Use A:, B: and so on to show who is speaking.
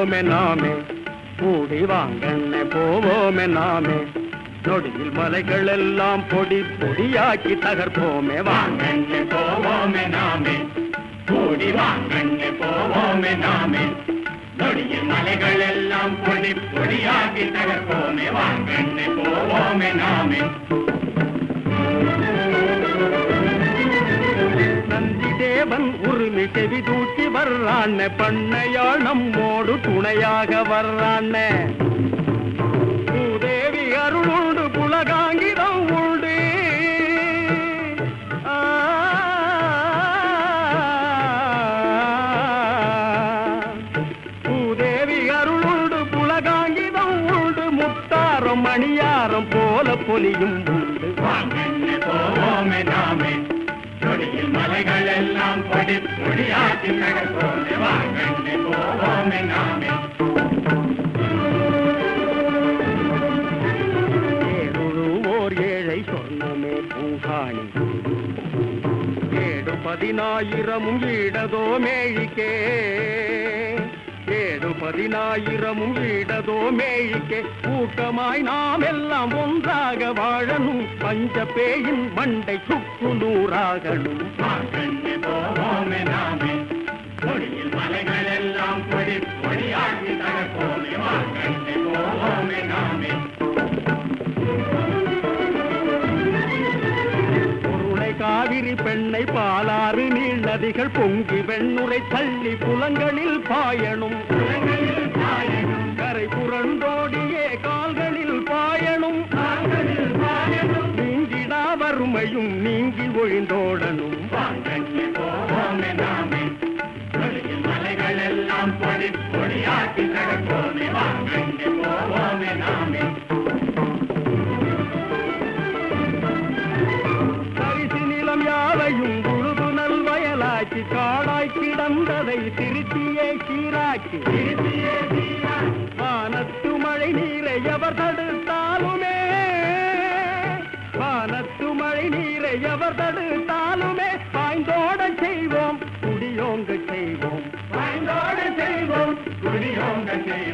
A: போவோமே நாமே கூடி வாங்கண்ணே போவோமே நாமே நொடியில் மலைகள் எல்லாம் பொடி பொடியாக்கி தகர்ப்போமே வாங்கண்ணே போவோமே நாமே கூடி வாங்கண்ணே போவோமே நாமே நொடியில் மலைகள் எல்லாம் பொடி பொடியாக்கி தகர்ப்போமே வாங்கண்ணே போவோமே நாமே நந்தி தேவன் உரிமை செவி தூக்கி வர்றான் பண்ணையாள் நம்மோடு துணையாக வர்றான் பூதேவி அருள் உண்டு புலகாங்கிதம் உண்டு ஆ. பூதேவி அருள் உண்டு புலகாங்கிதம் உண்டு முத்தாரம் மணியாரம் போல பொலியும் உண்டு வாங்கண்ணே போவோமே நாமே நொடியில் மலைகள் எல்லாம் பொடி பொடியாக்கி நகர்வோமே வாங்கண்ணே போவோமே நாமே ஏழுழுவோர் ஏழை சொர்ணமே பூங்காணி ஏழு பதினாயிரமும் ஈடதோ மேழிக்கே ஏழு பதினாயிரமும் ஈடதோ மேழிக்கே கூட்டமாய் நாம் எல்லாம் ஒன்றாக வாழணும் பஞ்ச பேயின் மண்டை சுக்கு நூறாகணும் போவோமே நாமே கொடியில் மலைகள் எல்லாம் பொடி பொடியாக்கி தகப்போமே வாங்கண்ணே போவோமே நாமே பொருளை காவிரி பெண்ணை பாலாறு நீள் நதிகள் பொங்கி வெண்ணுரை தள்ளி புலங்களில் பாயணும் கரை புரண்டோடியே கால்களில் பாயணும் நீங்கிடா வறுமையும் நீங்கி ஒழிந்தோடணும் வாங்கண்ணே போவோமே நாமே நொடியில் மலைகள் எல்லாம் பொடி பொடியாக்கி தகப்போமே வாங்கண்ணே போவோமே நாமே பரிசு நிலம் யாவையும் உழுது நல் வயலாக்கி காடாய் கிடந்ததை திருத்தியே சீராக்கி திருத்தியே வானத்து மழை நீரை எவர் தடுத்தாலுமே வானத்து மழை நீரை எவர் தடுத்தாலுமே பாய்ந்தோட செய்வோம் குடியோங்க செய்வோம் பாய்ந்தோட செய்வோம் குடியோங்க செய்வோம்